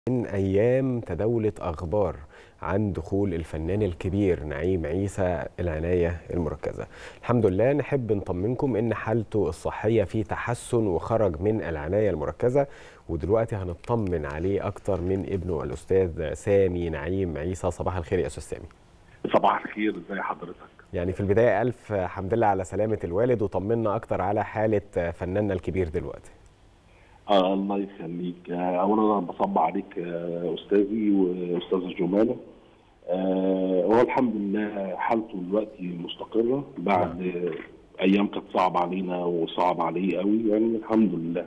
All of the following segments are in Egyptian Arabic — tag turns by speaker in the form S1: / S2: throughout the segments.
S1: من أيام تداولت أخبار عن دخول الفنان الكبير نعيم عيسى العناية المركزة الحمد لله نحب نطمنكم إن حالته الصحية في تحسن وخرج من العناية المركزة ودلوقتي هنطمن عليه أكتر من ابنه الأستاذ سامي نعيم عيسى صباح الخير يا أستاذ سامي
S2: صباح الخير ازي حضرتك
S1: يعني في البداية ألف حمد لله على سلامة الوالد وطمنا أكتر على حالة فناننا الكبير دلوقتي
S2: آه الله يخليك آه اولا انا بصب عليك آه استاذي واستاذ جماله آه هو الحمد لله حالته دلوقتي مستقره بعد آه ايام كانت صعبه علينا وصعب عليه قوي يعني الحمد لله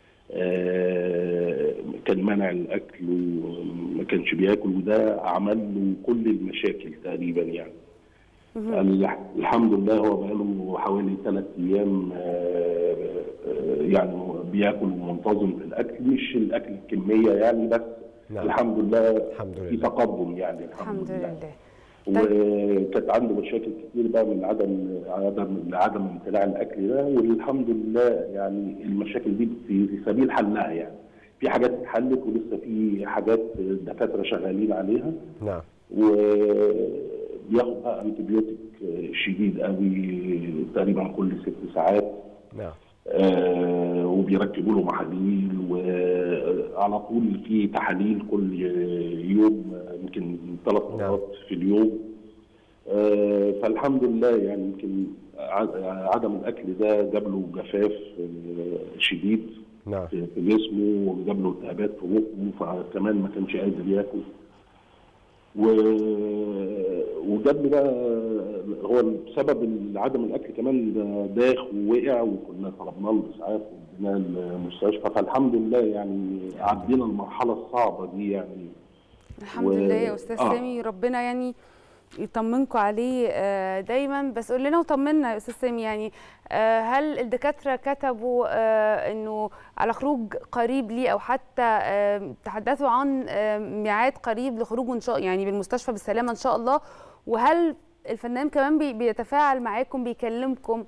S2: آه كان منع الاكل وما كانش بياكل وده عمل له كل المشاكل تقريبا يعني الحمد لله هو بقاله حوالي ثلاث ايام آه يعني بياكل ومنتظم في الاكل مش الاكل الكميه يعني بس نعم. الحمد لله
S1: الحمد لله
S2: في تقدم يعني
S3: الحمد, الحمد لله,
S2: لله. وكانت عنده مشاكل كتير بقى من عدم عدم عدم امتلاع الاكل ده والحمد لله يعني المشاكل دي في سبيل حلها يعني في حاجات اتحلت ولسه في حاجات الدكاتره شغالين عليها
S1: نعم
S2: وبياخد بقى انتبيوتيك شديد قوي تقريبا كل ست ساعات
S1: نعم
S2: آه وبيركبوا له محاليل وعلى طول في تحاليل كل يوم يمكن ثلاث مرات في اليوم آه فالحمد لله يعني يمكن عدم الاكل ده جاب له جفاف شديد
S1: نعم.
S2: في جسمه وجاب له التهابات في بقه فكمان ما كانش قادر ياكل و... وجاب له بقى هو بسبب عدم الاكل كمان داخ ووقع وكنا طلبنا له اسعاف وديناه المستشفى فالحمد لله يعني عدينا المرحله الصعبه دي يعني
S3: الحمد و... لله يا استاذ آه. سامي ربنا يعني يطمنكم عليه دايما بس قول لنا وطمنا يا استاذ سامي يعني هل الدكاتره كتبوا انه على خروج قريب ليه او حتى تحدثوا عن ميعاد قريب لخروجه ان شاء يعني بالمستشفى بالسلامه ان شاء الله وهل الفنان كمان بيتفاعل معاكم بيكلمكم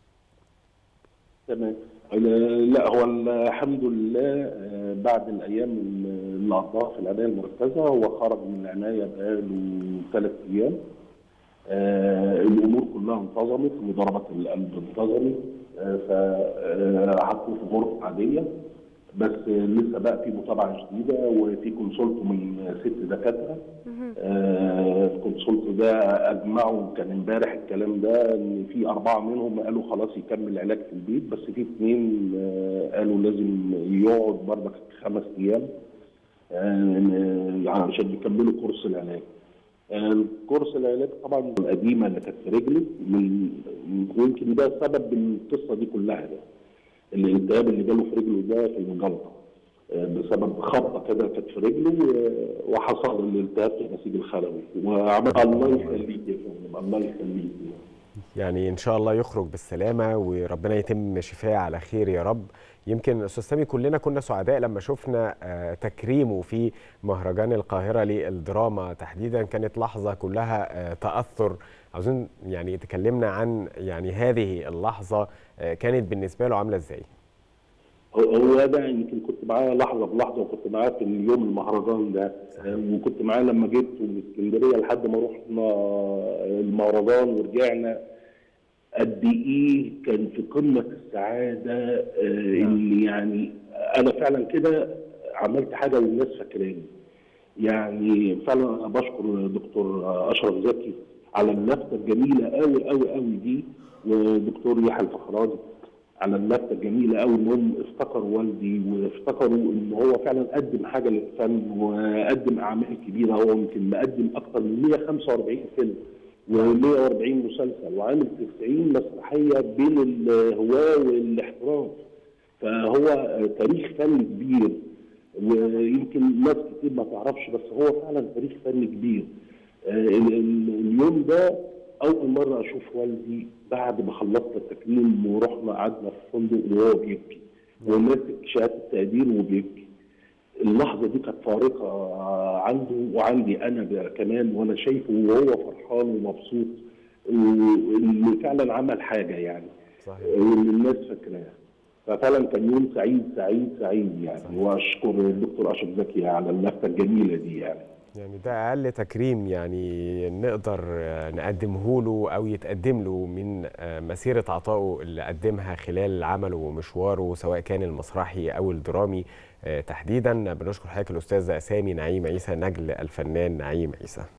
S2: تمام لا هو الحمد لله بعد الايام اللي قضاها في العنايه المركزه هو خرج من العنايه بقاله ثلاث ايام آه الامور كلها انتظمت وضربات القلب انتظمت آه فحطوه في غرفه عاديه بس لسه بقى في متابعه جديده وفي كونسولت من ست دكاتره آه الكونسولت ده اجمعوا كان امبارح الكلام ده ان في اربعه منهم قالوا خلاص يكمل علاج في البيت بس في اثنين آه قالوا لازم يقعد برضك خمس ايام آه عشان يكملوا كورس العلاج. الكورس العلاج طبعا القديمه اللي كانت في رجله من يمكن ده سبب القصه دي كلها ده. الالتهاب اللي جاله في رجله ده في الجلطه بسبب خبطه كده كانت في رجله وحصل الالتهاب في النسيج الخلوي وعمل الله يخليك يا فندم الله يخليك
S1: يعني ان شاء الله يخرج بالسلامه وربنا يتم شفاه على خير يا رب يمكن استاذ سامي كلنا كنا سعداء لما شفنا تكريمه في مهرجان القاهره للدراما تحديدا كانت لحظه كلها تاثر عاوزين يعني تكلمنا عن يعني هذه اللحظه كانت بالنسبه له عامله ازاي؟
S2: هو ده يمكن كنت معاه لحظه بلحظه وكنت معاه في اليوم المهرجان ده وكنت معاه لما جيت من اسكندريه لحد ما رحنا المهرجان ورجعنا قد ايه كان في قمه السعاده اللي يعني انا فعلا كده عملت حاجه والناس فاكراني يعني فعلا انا بشكر دكتور اشرف زكي على اللفته الجميله قوي قوي قوي دي ودكتور يحيى الفخراني على اللفته الجميله قوي انهم افتكروا والدي وافتكروا ان هو فعلا قدم حاجه للفن وقدم اعمال كبيره هو يمكن مقدم اكثر من 145 فيلم و140 مسلسل وعامل 90 مسرحيه بين الهواه والاحتراف فهو تاريخ فن كبير ويمكن ناس كتير ما تعرفش بس هو فعلا تاريخ فن كبير اليوم ده اول مره اشوف والدي بعد ما خلصت التكريم ورحنا قعدنا في الفندق وهو بيبكي وماسك شهاده التقدير وبيبكي اللحظه دي كانت فارقه عنده وعندي انا كمان وانا شايفه وهو فرحان ومبسوط واللي فعلا عمل حاجه يعني
S1: صحيح
S2: واللي الناس فاكراها ففعلا كان يوم سعيد سعيد سعيد يعني واشكر الدكتور اشرف زكي على اللفته الجميله دي يعني
S1: يعني ده اقل تكريم يعني نقدر نقدمه له او يتقدم له من مسيره عطائه اللي قدمها خلال عمله ومشواره سواء كان المسرحي او الدرامي تحديدا بنشكر حضرتك الاستاذ سامي نعيم عيسى نجل الفنان نعيم عيسى